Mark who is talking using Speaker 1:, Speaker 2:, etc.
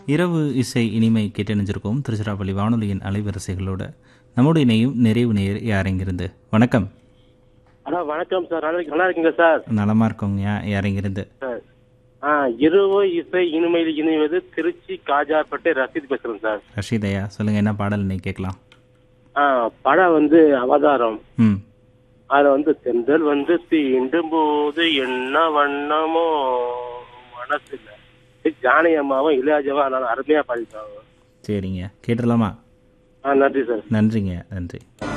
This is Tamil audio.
Speaker 1: இரவு இசை இனிமை கேட்டணிஞ்சிருக்கோம் திருச்சிராப்பள்ளி வானொலியின் அலைவரிசைகளோட நம்மோடு இணையும் நிறைவு நேர் யாரெங்கிருந்து வணக்கம்
Speaker 2: அண்ணா வணக்கம் சார் நல்லா நல்லா இருக்கீங்க சார்
Speaker 1: நலமா இருக்கோங்க யாரெங்கிருந்து
Speaker 2: சார் ஆ இரவு இசை இனிமையில் இணைவது திருச்சி காஜாப்பேட்டை ரசீத் பேசுறேன் சார்
Speaker 1: ரஷீதையா சொல்லுங்க என்ன பாடல் நீ கேட்கலாம்
Speaker 2: ஆ படம் வந்து அவதாரம்
Speaker 1: ம்
Speaker 2: அதுல வந்து தென்றல் வந்து தீண்டும் போது என்ன வண்ணமோ மனசுல ஜானகி அம்மாவும் இளையராஜாவும் நான் அருமையா பாடிட்டாங்க
Speaker 1: சரிங்க கேட்டுடலாமா
Speaker 2: ஆ நன்றி சார்
Speaker 1: நன்றிங்க நன்றி